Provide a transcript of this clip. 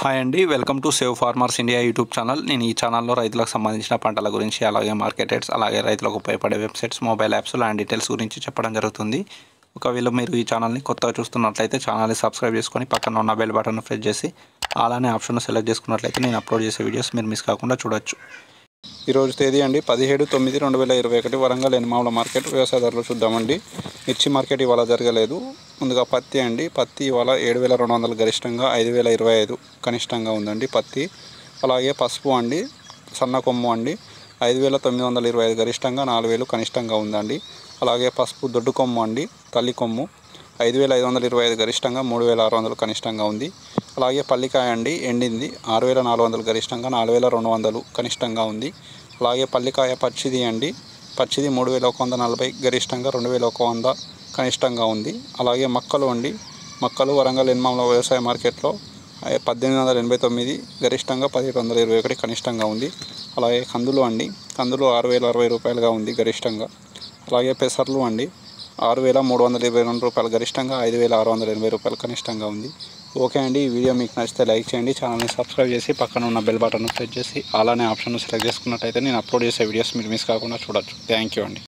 hi అండి welcome to save farmers India YouTube channel నేను ఈ ఛానల్లో రైతులకు సంబంధించిన పంటల గురించి అలాగే మార్కెట్ రేట్స్ అలాగే రైతులకు ఉపయోగపడే websites mobile apps land details గురించి చెప్పడం జరుగుతుంది ఒకవేళ మీరు ఈ ఛానల్ని కొత్తగా చూస్తున్నట్లయితే ఛానల్ని సబ్స్క్రైబ్ చేసుకొని పక్కన ఉన్న బెల్ బటన్ ప్రెస్ చేసి అలానే ఆప్షన్ సెలెక్ట్ చేసుకున్నట్లయితే నేను అప్లోడ్ చేసే వీడియోస్ మీరు మిస్ కాకుండా చూడొచ్చు ఈరోజు తేదీ అండి పదిహేడు తొమ్మిది రెండు వేల ఇరవై ఒకటి వరంగల్ ఎనమావుల మార్కెట్ వ్యవసాయదారులు చూద్దామండి మిర్చి మార్కెట్ ఇవాళ జరగలేదు ముందుగా పత్తి అండి పత్తి ఇవాళ ఏడు వేల రెండు వందలు గరిష్టంగా ఐదు వేల ఇరవై ఐదు కనిష్టంగా ఉందండి పత్తి అలాగే పసుపు అండి సన్న కొమ్ము అండి ఐదు వేల తొమ్మిది వందల ఇరవై ఐదు గరిష్టంగా నాలుగు వేలు కనిష్టంగా ఉందండి అలాగే పసుపు దొడ్డు కొమ్ము అండి తల్లి కొమ్ము ఐదు వేల ఐదు వందల ఇరవై ఐదు గరిష్టంగా మూడు వేల ఆరు వందలు కనిష్టంగా ఉంది అలాగే పల్లికాయ అండి ఎండింది ఆరు వేల నాలుగు వందలు గరిష్టంగా నాలుగు వేల రెండు వందలు కనిష్టంగా ఉంది అలాగే పల్లికాయ పచ్చిది అండి పచ్చిది మూడు వేల ఒక వంద నలభై గరిష్టంగా రెండు వేల ఒక వంద కనిష్టంగా ఉంది అలాగే మక్కలు అండి మక్కలు వరంగల్ ఎన్మామల వ్యవసాయ మార్కెట్లో ఆ, పద్దెనిమిది వందల ఎనభై తొమ్మిది గరిష్టంగా పదిహేడు వందల ఇరవై ఒకటి కనిష్టంగా ఉంది అలాగే కందులు అండి కందులు ఆరు వేల అరవై రూపాయలుగా ఉంది గరిష్టంగా అలాగే పెసర్లు అండి ఆరు వేల మూడు వందల ఇరవై రెండు రూపాయలు గరిష్టంగా ఐదు వేల ఆరు వందల ఎనభై రూపాయలు కనిష్టంగా ఉంది ఓకే అండి ఈ వీడియో మీకు నచ్చితే లైక్ చేయండి ఛానల్ని సబ్స్క్రైబ్ చేసి పక్కన ఉన్న బెల్ బటన్ ప్రెస్ చేసి అలానే ఆప్షన్ సెలెక్ట్ చేసుకున్నట్టయితే నేను అప్లోడ్ చేసే వీడియోస్ మీరు మిస్ కాకుండా చూడొచ్చు థ్యాంక్ యూ అండి